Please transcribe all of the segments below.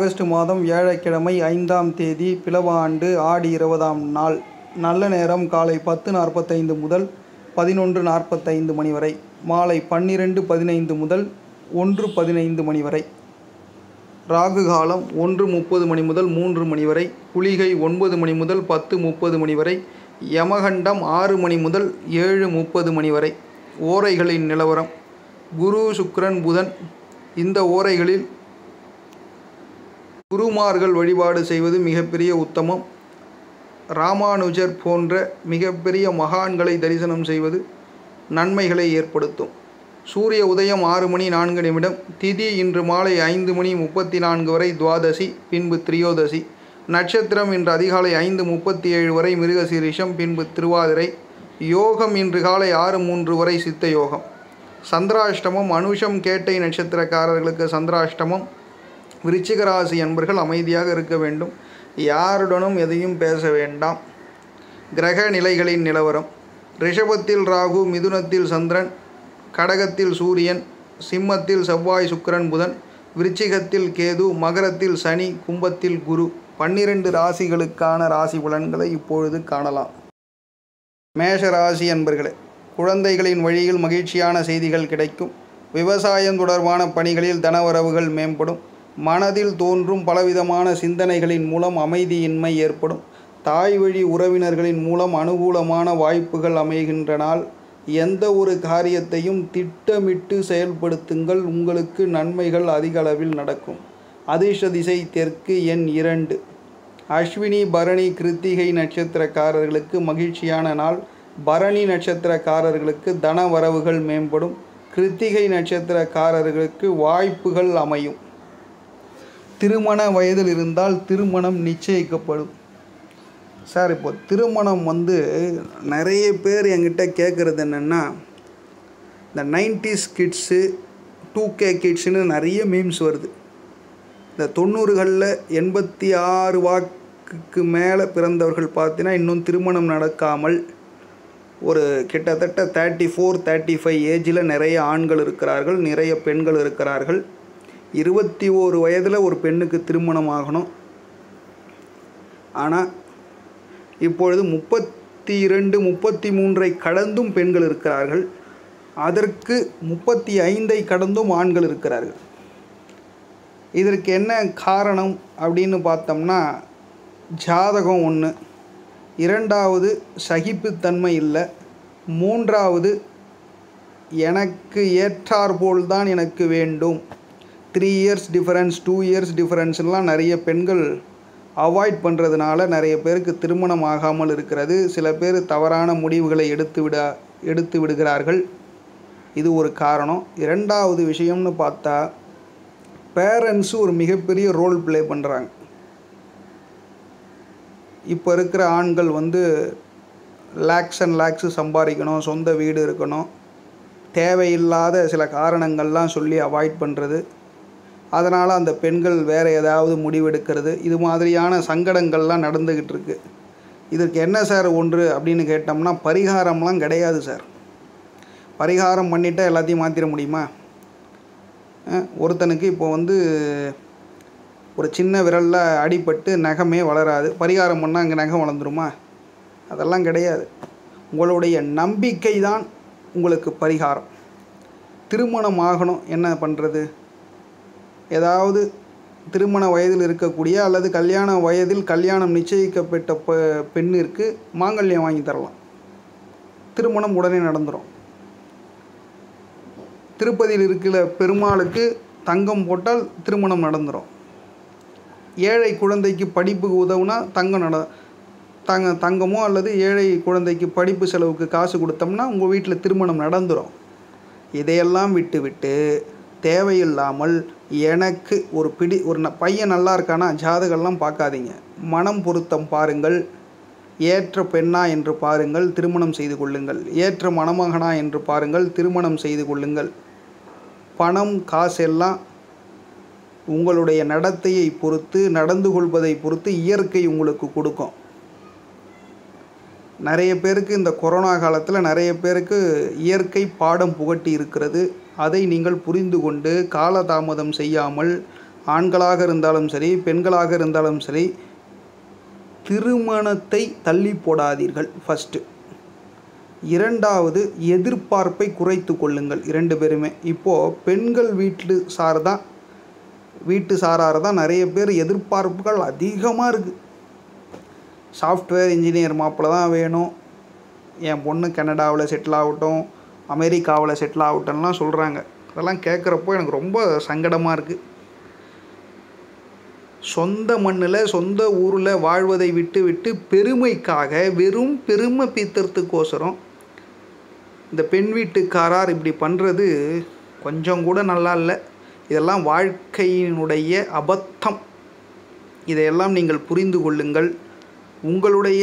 August மாதம் வியாழக்கிழமை ஐந்தாம் தேதி பிலவ ஆண்டு ஆடி இருபதாம் நாள் நல்ல நேரம் காலை பத்து நாற்பத்தைந்து முதல் பதினொன்று நாற்பத்தைந்து மணி வரை மாலை பன்னிரெண்டு பதினைந்து முதல் ஒன்று பதினைந்து மணி வரை ராகு காலம் ஒன்று முப்பது மணி முதல் மூன்று மணி வரை குளிகை ஒன்பது மணி முதல் பத்து முப்பது மணி வரை யமகண்டம் ஆறு மணி முதல் ஏழு முப்பது மணி வரை ஓரைகளின் நிலவரம் குரு சுக்கிரன் புதன் இந்த ஓரைகளில் குருமார்கள் வழிபாடு செய்வது மிகப்பெரிய உத்தமம் ராமானுஜர் போன்ற மிகப்பெரிய மகான்களை தரிசனம் செய்வது நன்மைகளை ஏற்படுத்தும் சூரிய உதயம் ஆறு மணி நான்கு நிமிடம் திதி இன்று மாலை ஐந்து மணி முப்பத்தி நான்கு வரை துவாதசி பின்பு திரியோதசி நட்சத்திரம் இன்று அதிகாலை ஐந்து முப்பத்தி ஏழு வரை மிருகசீரிஷம் பின்பு திருவாதிரை யோகம் இன்று காலை ஆறு மூன்று வரை சித்த யோகம் சந்திராஷ்டமம் அனுஷம் கேட்டை நட்சத்திரக்காரர்களுக்கு சந்திராஷ்டமம் விருச்சிக ராசி அன்பர்கள் அமைதியாக இருக்க வேண்டும் யாருடனும் எதையும் பேச வேண்டாம் கிரக நிலைகளின் நிலவரம் ரிஷபத்தில் ராகு மிதுனத்தில் சந்திரன் கடகத்தில் சூரியன் சிம்மத்தில் செவ்வாய் சுக்கிரன் புதன் விருச்சிகத்தில் கேது மகரத்தில் சனி கும்பத்தில் குரு பன்னிரண்டு ராசிகளுக்கான ராசி பலன்களை இப்பொழுது காணலாம் மேஷ ராசி அன்பர்களே குழந்தைகளின் வழியில் மகிழ்ச்சியான செய்திகள் கிடைக்கும் விவசாயம் தொடர்பான பணிகளில் தனவரவுகள் மேம்படும் மனதில் தோன்றும் பலவிதமான சிந்தனைகளின் மூலம் அமைதியின்மை ஏற்படும் தாய் வழி உறவினர்களின் மூலம் அனுகூலமான வாய்ப்புகள் அமைகின்றனால் எந்த ஒரு காரியத்தையும் திட்டமிட்டு செயல்படுத்துங்கள் உங்களுக்கு நன்மைகள் அதிக அளவில் நடக்கும் அதிர்ஷ்ட திசை தெற்கு எண் இரண்டு அஸ்வினி பரணி கிருத்திகை நட்சத்திரக்காரர்களுக்கு மகிழ்ச்சியான நாள் பரணி நட்சத்திரக்காரர்களுக்கு தன வரவுகள் மேம்படும் கிருத்திகை நட்சத்திரக்காரர்களுக்கு வாய்ப்புகள் அமையும் திருமண வயதில் இருந்தால் திருமணம் நிச்சயிக்கப்படும் சார் இப்போ திருமணம் வந்து நிறைய பேர் என்கிட்ட கேட்குறது என்னென்னா இந்த நைன்டிஸ் கிட்ஸு டூ கே கிட்ஸுன்னு நிறைய மீம்ஸ் வருது இந்த தொண்ணூறுகளில் எண்பத்தி ஆறு வாக்குக்கு மேலே பிறந்தவர்கள் பார்த்தீங்கன்னா இன்னும் திருமணம் நடக்காமல் ஒரு கிட்டத்தட்ட தேர்ட்டி ஃபோர் தேர்ட்டி ஃபைவ் ஏஜில் நிறைய ஆண்கள் இருக்கிறார்கள் நிறைய பெண்கள் இருக்கிறார்கள் இருபத்தி ஓரு வயதில் ஒரு பெண்ணுக்கு திருமணம் ஆகணும் ஆனால் இப்பொழுது முப்பத்தி இரண்டு முப்பத்தி மூன்றை கடந்தும் பெண்கள் இருக்கிறார்கள் அதற்கு முப்பத்தி ஐந்தை கடந்தும் ஆண்கள் இருக்கிறார்கள் இதற்கு என்ன காரணம் அப்படின்னு பார்த்தோம்னா ஜாதகம் ஒன்று இரண்டாவது சகிப்புத்தன்மை இல்லை மூன்றாவது எனக்கு ஏற்றாற்போல் தான் எனக்கு வேண்டும் three years difference two years டிஃபரன்ஸ்லாம் நிறைய பெண்கள் அவாய்ட் பண்ணுறதுனால நிறைய பேருக்கு திருமணம் ஆகாமல் இருக்கிறது சில பேர் தவறான முடிவுகளை எடுத்து விட எடுத்து விடுகிறார்கள் இது ஒரு காரணம் இரண்டாவது விஷயம்னு பார்த்தா பேரண்ட்ஸு ஒரு மிகப்பெரிய ரோல் ப்ளே பண்ணுறாங்க இப்போ இருக்கிற ஆண்கள் வந்து லேக்ஸ் அண்ட் லேக்ஸு சம்பாதிக்கணும் சொந்த வீடு இருக்கணும் தேவையில்லாத சில காரணங்கள்லாம் சொல்லி அவாய்ட் பண்ணுறது அதனால் அந்த பெண்கள் வேறு ஏதாவது முடிவெடுக்கிறது இது மாதிரியான சங்கடங்கள்லாம் நடந்துக்கிட்டு இருக்கு இதற்கு என்ன சார் ஒன்று அப்படின்னு கேட்டோம்னா பரிகாரம்லாம் கிடையாது சார் பரிகாரம் பண்ணிட்டா எல்லாத்தையும் மாற்றிட முடியுமா ஒருத்தனுக்கு இப்போ வந்து ஒரு சின்ன விரலில் அடிபட்டு நகமே வளராது பரிகாரம் பண்ணால் அங்கே நகம் வளர்ந்துருமா அதெல்லாம் கிடையாது உங்களுடைய நம்பிக்கை தான் உங்களுக்கு பரிகாரம் திருமணம் ஆகணும் என்ன பண்ணுறது ஏதாவது திருமண வயதில் இருக்கக்கூடிய அல்லது கல்யாண வயதில் கல்யாணம் நிச்சயிக்கப்பட்ட பெ பெண்ணிற்கு மாங்கல்யம் வாங்கி தரலாம் திருமணம் உடனே நடந்துடும் திருப்பதியில் இருக்கிற பெருமாளுக்கு தங்கம் போட்டால் திருமணம் நடந்துடும் ஏழை குழந்தைக்கு படிப்புக்கு உதவுனா தங்கம் நட தங்க தங்கமோ அல்லது ஏழை குழந்தைக்கு படிப்பு செலவுக்கு காசு கொடுத்தோம்னா உங்கள் வீட்டில் திருமணம் நடந்துடும் இதையெல்லாம் விட்டு விட்டு தேவையில்லாமல் எனக்கு ஒரு பிடி ஒரு ந பையன் நல்லா இருக்கானா ஜாதகம்லாம் பார்க்காதீங்க மனம் பொருத்தம் பாருங்கள் ஏற்ற பெண்ணா என்று பாருங்கள் திருமணம் செய்து கொள்ளுங்கள் ஏற்ற மணமகனா என்று பாருங்கள் திருமணம் செய்து கொள்ளுங்கள் பணம் காசெல்லாம் உங்களுடைய நடத்தையை பொறுத்து நடந்து கொள்வதை பொறுத்து இயற்கை உங்களுக்கு கொடுக்கும் நிறைய பேருக்கு இந்த கொரோனா காலத்தில் நிறைய பேருக்கு இயற்கை பாடம் புகட்டி இருக்கிறது அதை நீங்கள் புரிந்து கொண்டு காலதாமதம் செய்யாமல் ஆண்களாக இருந்தாலும் சரி பெண்களாக இருந்தாலும் சரி திருமணத்தை தள்ளி போடாதீர்கள் ஃபஸ்ட்டு இரண்டாவது எதிர்பார்ப்பை குறைத்து கொள்ளுங்கள் இரண்டு பேருமே இப்போது பெண்கள் வீட்டு சார் தான் வீட்டு சாரார் தான் நிறைய பேர் எதிர்பார்ப்புகள் அதிகமாக இருக்குது சாஃப்ட்வேர் இன்ஜினியர் மாப்பிள்ள தான் வேணும் என் பொண்ணு கனடாவில் செட்டில் ஆகட்டும் அமெரிக்காவில் செட்டில் ஆகட்டும்லாம் சொல்கிறாங்க அதெல்லாம் கேட்குறப்போ எனக்கு ரொம்ப சங்கடமாக இருக்குது சொந்த மண்ணில் சொந்த ஊரில் வாழ்வதை விட்டு விட்டு பெருமைக்காக வெறும் பெருமை பீத்துறதுக்கோசரம் இந்த பெண் வீட்டுக்காரார் இப்படி பண்ணுறது கொஞ்சம் கூட நல்லா இல்லை இதெல்லாம் வாழ்க்கையினுடைய அபத்தம் இதையெல்லாம் நீங்கள் புரிந்து கொள்ளுங்கள் உங்களுடைய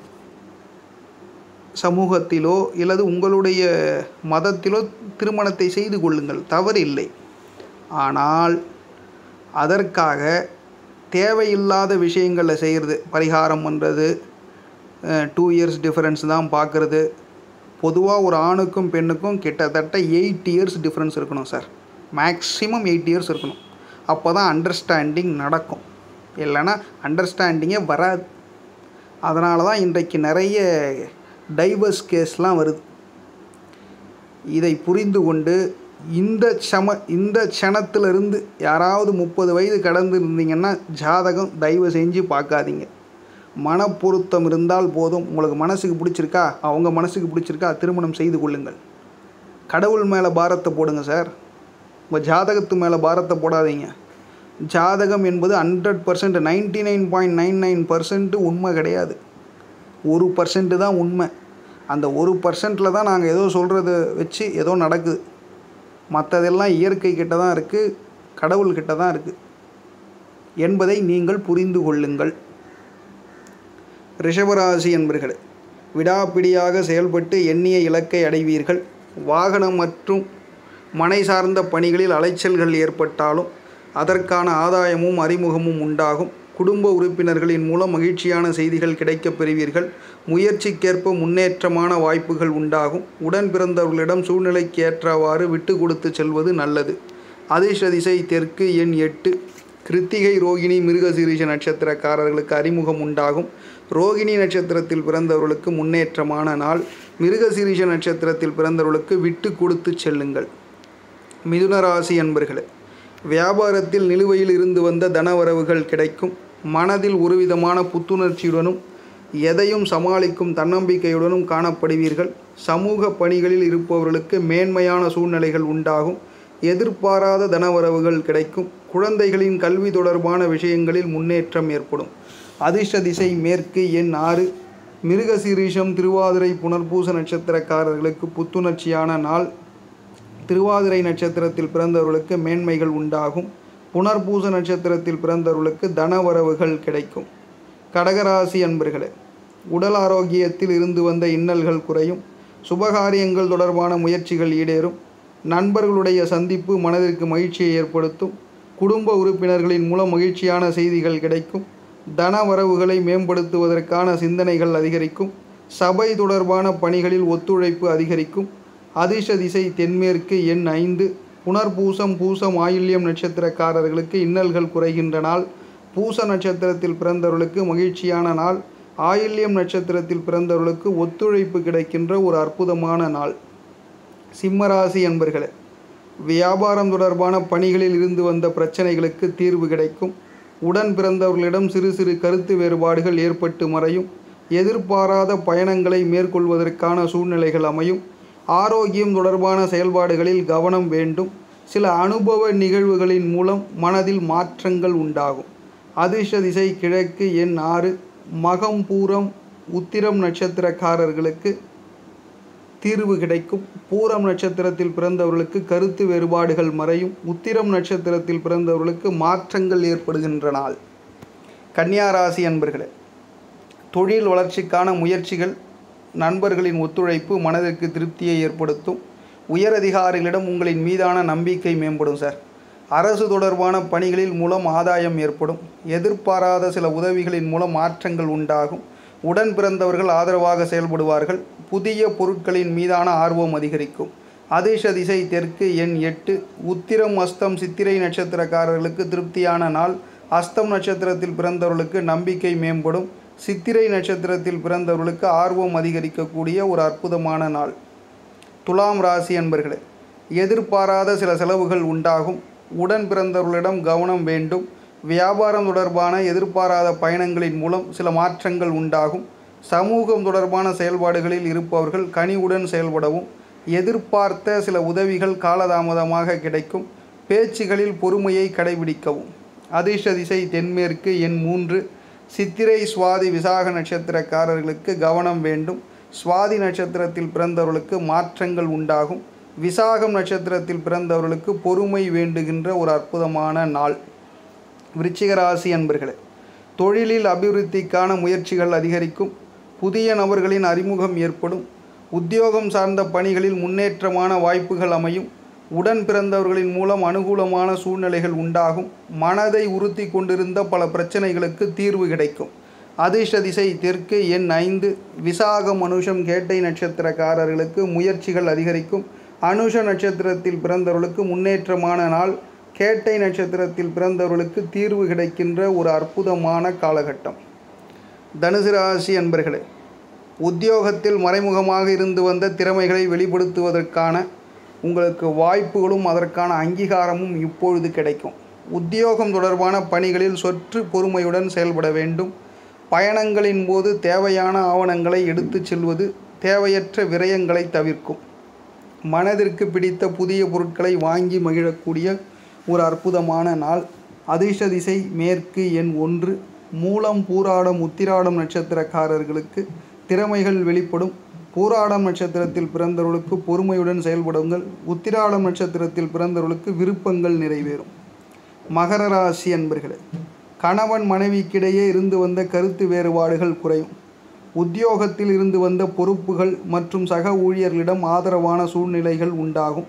சமூகத்திலோ இல்லது உங்களுடைய மதத்திலோ திருமணத்தை செய்து கொள்ளுங்கள் தவறில்லை ஆனால் அதற்காக தேவையில்லாத விஷயங்களை செய்கிறது பரிகாரம் பண்ணுறது டூ இயர்ஸ் டிஃப்ரென்ஸ் தான் பார்க்குறது பொதுவாக ஒரு ஆணுக்கும் பெண்ணுக்கும் கிட்டத்தட்ட எயிட் இயர்ஸ் டிஃப்ரென்ஸ் இருக்கணும் சார் மேக்ஸிமம் எயிட் இயர்ஸ் இருக்கணும் அப்போ தான் அண்டர்ஸ்டாண்டிங் நடக்கும் இல்லைன்னா அண்டர்ஸ்டாண்டிங்கே வராது அதனால தான் இன்றைக்கு நிறைய டைவர்ஸ் கேஸ்லாம் வருது இதை புரிந்து கொண்டு இந்த சம இந்த க்ஷணத்திலிருந்து யாராவது முப்பது வயது கடந்து இருந்தீங்கன்னா ஜாதகம் தயவு செஞ்சு பார்க்காதீங்க மனப்பொருத்தம் இருந்தால் போதும் உங்களுக்கு மனசுக்கு பிடிச்சிருக்கா அவங்க மனசுக்கு பிடிச்சிருக்கா திருமணம் செய்து கொள்ளுங்கள் கடவுள் மேலே பாரத்தை போடுங்க சார் உங்கள் ஜாதகத்து மேலே பாரத்தை போடாதீங்க ஜாதகம் என்பது hundred percent ninety nine point nine nine percent உண்மை கிடையாது ஒரு பர்சன்ட் தான் உண்மை அந்த ஒரு பர்சன்ட்டில் தான் நாங்கள் ஏதோ சொல்கிறத வச்சு ஏதோ நடக்குது மற்றதெல்லாம் இயற்கை கிட்ட தான் இருக்குது கடவுள்கிட்ட தான் இருக்குது என்பதை நீங்கள் புரிந்து கொள்ளுங்கள் ரிஷபராசி என்பர்களே விடாப்பிடியாக செயல்பட்டு எண்ணிய இலக்கை அடைவீர்கள் வாகனம் மற்றும் மனை சார்ந்த பணிகளில் அலைச்சல்கள் ஏற்பட்டாலும் அதற்கான ஆதாயமும் அறிமுகமும் உண்டாகும் குடும்ப உறுப்பினர்களின் மூலம் மகிழ்ச்சியான செய்திகள் கிடைக்கப் பெறுவீர்கள் முயற்சிக்கேற்ப முன்னேற்றமான வாய்ப்புகள் உண்டாகும் உடன் பிறந்தவர்களிடம் சூழ்நிலைக்கு ஏற்றவாறு விட்டு கொடுத்து செல்வது நல்லது அதிர்ஷ்ட திசை தெற்கு எண் எட்டு கிருத்திகை ரோகிணி மிருகசீரிஷ நட்சத்திரக்காரர்களுக்கு அறிமுகம் உண்டாகும் ரோகிணி நட்சத்திரத்தில் பிறந்தவர்களுக்கு முன்னேற்றமான நாள் மிருகசீரிஷ நட்சத்திரத்தில் பிறந்தவர்களுக்கு விட்டு கொடுத்து செல்லுங்கள் மிதுன ராசி அன்பர்களே வியாபாரத்தில் நிலுவையில் இருந்து வந்த தனவரவுகள் கிடைக்கும் மனதில் ஒருவிதமான புத்துணர்ச்சியுடனும் எதையும் சமாளிக்கும் தன்னம்பிக்கையுடனும் காணப்படுவீர்கள் சமூக பணிகளில் இருப்பவர்களுக்கு மேன்மையான சூழ்நிலைகள் உண்டாகும் எதிர்பாராத தனவரவுகள் கிடைக்கும் குழந்தைகளின் கல்வி தொடர்பான விஷயங்களில் முன்னேற்றம் ஏற்படும் அதிர்ஷ்ட திசை மேற்கு எண் ஆறு மிருகசீரிஷம் திருவாதிரை புனர்பூச நட்சத்திரக்காரர்களுக்கு புத்துணர்ச்சியான நாள் திருவாதிரை நட்சத்திரத்தில் பிறந்தவர்களுக்கு மேன்மைகள் உண்டாகும் புனர்பூச நட்சத்திரத்தில் பிறந்தவர்களுக்கு தனவரவுகள் கிடைக்கும் கடகராசி அன்பர்களே உடல் ஆரோக்கியத்தில் இருந்து வந்த இன்னல்கள் குறையும் சுபகாரியங்கள் தொடர்பான முயற்சிகள் ஈடேறும் நண்பர்களுடைய சந்திப்பு மனதிற்கு மகிழ்ச்சியை ஏற்படுத்தும் குடும்ப உறுப்பினர்களின் மூலம் மகிழ்ச்சியான செய்திகள் கிடைக்கும் தன வரவுகளை மேம்படுத்துவதற்கான சிந்தனைகள் அதிகரிக்கும் சபை தொடர்பான பணிகளில் ஒத்துழைப்பு அதிகரிக்கும் அதிர்ஷ்ட திசை தென்மேற்கு எண் ஐந்து புனர்பூசம் பூசம் ஆயில்யம் நட்சத்திரக்காரர்களுக்கு இன்னல்கள் குறைகின்ற நாள் பூச நட்சத்திரத்தில் பிறந்தவர்களுக்கு மகிழ்ச்சியான நாள் ஆயில்யம் நட்சத்திரத்தில் பிறந்தவர்களுக்கு ஒத்துழைப்பு கிடைக்கின்ற ஒரு அற்புதமான நாள் சிம்மராசி என்பர்களே வியாபாரம் தொடர்பான பணிகளில் இருந்து வந்த பிரச்சனைகளுக்கு தீர்வு கிடைக்கும் உடன் பிறந்தவர்களிடம் சிறு சிறு கருத்து வேறுபாடுகள் ஏற்பட்டு மறையும் எதிர்பாராத பயணங்களை மேற்கொள்வதற்கான சூழ்நிலைகள் அமையும் ஆரோக்கியம் தொடர்பான செயல்பாடுகளில் கவனம் வேண்டும் சில அனுபவ நிகழ்வுகளின் மூலம் மனதில் மாற்றங்கள் உண்டாகும் அதிர்ஷ்ட திசை கிழக்கு எண் ஆறு மகம் பூரம் உத்திரம் நட்சத்திரக்காரர்களுக்கு தீர்வு கிடைக்கும் பூரம் நட்சத்திரத்தில் பிறந்தவர்களுக்கு கருத்து வேறுபாடுகள் மறையும் உத்திரம் நட்சத்திரத்தில் பிறந்தவர்களுக்கு மாற்றங்கள் ஏற்படுகின்ற நாள் கன்னியா ராசி அன்பர்களே தொழில் வளர்ச்சிக்கான முயற்சிகள் நண்பர்களின் ஒத்துழைப்பு மனதிற்கு திருப்தியை ஏற்படுத்தும் உயரதிகாரிகளிடம் உங்களின் மீதான நம்பிக்கை மேம்படும் சார் அரசு தொடர்பான பணிகளில் மூலம் ஆதாயம் ஏற்படும் எதிர்பாராத சில உதவிகளின் மூலம் மாற்றங்கள் உண்டாகும் உடன் பிறந்தவர்கள் ஆதரவாக செயல்படுவார்கள் புதிய பொருட்களின் மீதான ஆர்வம் அதிகரிக்கும் அதிர்ஷ்ட திசை தெற்கு எண் எட்டு உத்திரம் அஸ்தம் சித்திரை நட்சத்திரக்காரர்களுக்கு திருப்தியான நாள் அஸ்தம் நட்சத்திரத்தில் பிறந்தவர்களுக்கு நம்பிக்கை மேம்படும் சித்திரை நட்சத்திரத்தில் பிறந்தவர்களுக்கு ஆர்வம் அதிகரிக்கக்கூடிய ஒரு அற்புதமான நாள் துலாம் ராசி அன்பர்களே எதிர்பாராத சில செலவுகள் உண்டாகும் உடன் பிறந்தவர்களிடம் கவனம் வேண்டும் வியாபாரம் தொடர்பான எதிர்பாராத பயணங்களின் மூலம் சில மாற்றங்கள் உண்டாகும் சமூகம் தொடர்பான செயல்பாடுகளில் இருப்பவர்கள் கனிவுடன் செயல்படவும் எதிர்பார்த்த சில உதவிகள் காலதாமதமாக கிடைக்கும் பேச்சுகளில் பொறுமையை கடைபிடிக்கவும் அதிர்ஷ்ட திசை தென்மேற்கு எண் மூன்று சித்திரை சுவாதி விசாக நட்சத்திரக்காரர்களுக்கு கவனம் வேண்டும் சுவாதி நட்சத்திரத்தில் பிறந்தவர்களுக்கு மாற்றங்கள் உண்டாகும் விசாகம் நட்சத்திரத்தில் பிறந்தவர்களுக்கு பொறுமை வேண்டுகின்ற ஒரு அற்புதமான நாள் விருச்சிக ராசி அன்பர்களே தொழிலில் அபிவிருத்திக்கான முயற்சிகள் அதிகரிக்கும் புதிய நபர்களின் அறிமுகம் ஏற்படும் உத்தியோகம் சார்ந்த பணிகளில் முன்னேற்றமான வாய்ப்புகள் அமையும் உடன் பிறந்தவர்களின் மூலம் அனுகூலமான சூழ்நிலைகள் உண்டாகும் மனதை உறுத்தி கொண்டிருந்த பல பிரச்சனைகளுக்கு தீர்வு கிடைக்கும் அதிர்ஷ்ட திசை தெற்கு எண் ஐந்து விசாகம் அனுஷம் கேட்டை நட்சத்திரக்காரர்களுக்கு முயற்சிகள் அதிகரிக்கும் அனுஷ நட்சத்திரத்தில் பிறந்தவர்களுக்கு முன்னேற்றமான நாள் கேட்டை நட்சத்திரத்தில் பிறந்தவர்களுக்கு தீர்வு கிடைக்கின்ற ஒரு அற்புதமான காலகட்டம் தனுசு ராசி அன்பர்களே உத்தியோகத்தில் மறைமுகமாக இருந்து வந்த திறமைகளை வெளிப்படுத்துவதற்கான உங்களுக்கு வாய்ப்புகளும் அதற்கான அங்கீகாரமும் இப்பொழுது கிடைக்கும் உத்தியோகம் தொடர்பான பணிகளில் சொற்று பொறுமையுடன் செயல்பட வேண்டும் பயணங்களின் போது தேவையான ஆவணங்களை எடுத்துச் செல்வது தேவையற்ற விரயங்களை தவிர்க்கும் மனதிற்கு பிடித்த புதிய பொருட்களை வாங்கி மகிழக்கூடிய ஒரு அற்புதமான நாள் அதிர்ஷ்ட திசை மேற்கு எண் ஒன்று மூலம் பூராடம் உத்திராடம் நட்சத்திரக்காரர்களுக்கு திறமைகள் வெளிப்படும் பூராடம் நட்சத்திரத்தில் பிறந்தவர்களுக்கு பொறுமையுடன் செயல்படுங்கள் உத்திராடம் நட்சத்திரத்தில் பிறந்தவர்களுக்கு விருப்பங்கள் நிறைவேறும் மகர ராசி அன்பர்களே கணவன் மனைவிக்கிடையே இருந்து வந்த கருத்து வேறுபாடுகள் குறையும் உத்தியோகத்தில் இருந்து வந்த பொறுப்புகள் மற்றும் சக ஊழியர்களிடம் ஆதரவான சூழ்நிலைகள் உண்டாகும்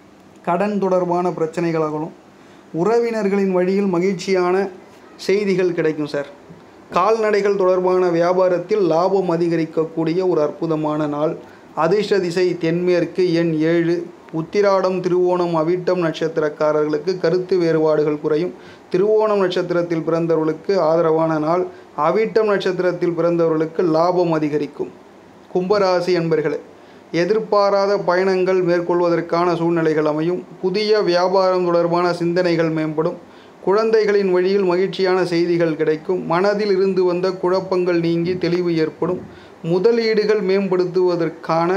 கடன் தொடர்பான பிரச்சனைகளாகலும் உறவினர்களின் வழியில் மகிழ்ச்சியான செய்திகள் கிடைக்கும் சார் கால்நடைகள் தொடர்பான வியாபாரத்தில் லாபம் அதிகரிக்கக்கூடிய ஒரு அற்புதமான நாள் அதிர்ஷ்ட திசை தென்மேற்கு எண் ஏழு உத்திராடம் திருவோணம் அவிட்டம் நட்சத்திரக்காரர்களுக்கு கருத்து வேறுபாடுகள் குறையும் திருவோணம் நட்சத்திரத்தில் பிறந்தவர்களுக்கு ஆதரவான நாள் அவிட்டம் நட்சத்திரத்தில் பிறந்தவர்களுக்கு லாபம் அதிகரிக்கும் கும்பராசி என்பர்களே எதிர்பாராத பயணங்கள் மேற்கொள்வதற்கான சூழ்நிலைகள் அமையும் புதிய வியாபாரம் தொடர்பான சிந்தனைகள் மேம்படும் குழந்தைகளின் வழியில் மகிழ்ச்சியான செய்திகள் கிடைக்கும் மனதில் இருந்து வந்த குழப்பங்கள் நீங்கி தெளிவு ஏற்படும் முதலீடுகள் மேம்படுத்துவதற்கான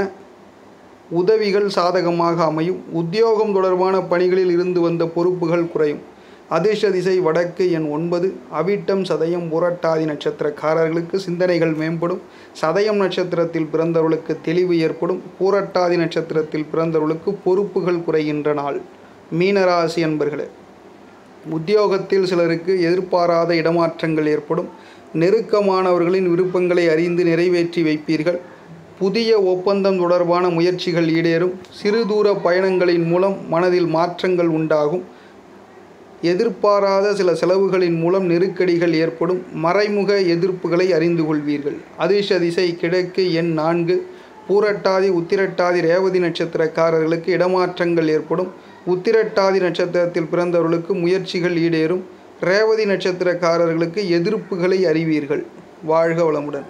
உதவிகள் சாதகமாக அமையும் உத்தியோகம் தொடர்பான பணிகளில் இருந்து வந்த பொறுப்புகள் குறையும் அதிர்ஷ்ட திசை வடக்கு எண் ஒன்பது அவிட்டம் சதயம் புரட்டாதி நட்சத்திரக்காரர்களுக்கு சிந்தனைகள் மேம்படும் சதயம் நட்சத்திரத்தில் பிறந்தவர்களுக்கு தெளிவு ஏற்படும் பூரட்டாதி நட்சத்திரத்தில் பிறந்தவர்களுக்கு பொறுப்புகள் குறைகின்ற நாள் மீனராசி என்பர்களே உத்தியோகத்தில் சிலருக்கு எதிர்பாராத இடமாற்றங்கள் ஏற்படும் நெருக்கமானவர்களின் விருப்பங்களை அறிந்து நிறைவேற்றி வைப்பீர்கள் புதிய ஒப்பந்தம் தொடர்பான முயற்சிகள் ஈடேறும் சிறு தூர பயணங்களின் மூலம் மனதில் மாற்றங்கள் உண்டாகும் எதிர்பாராத சில செலவுகளின் மூலம் நெருக்கடிகள் ஏற்படும் மறைமுக எதிர்ப்புகளை அறிந்து கொள்வீர்கள் அதிர்ஷ்ட திசை கிழக்கு எண் நான்கு பூரட்டாதி உத்திரட்டாதி ரேவதி நட்சத்திரக்காரர்களுக்கு இடமாற்றங்கள் ஏற்படும் உத்திரட்டாதி நட்சத்திரத்தில் பிறந்தவர்களுக்கு முயற்சிகள் ஈடேறும் ரேவதி நட்சத்திரக்காரர்களுக்கு எதிர்ப்புகளை அறிவீர்கள் வாழ்க வளமுடன்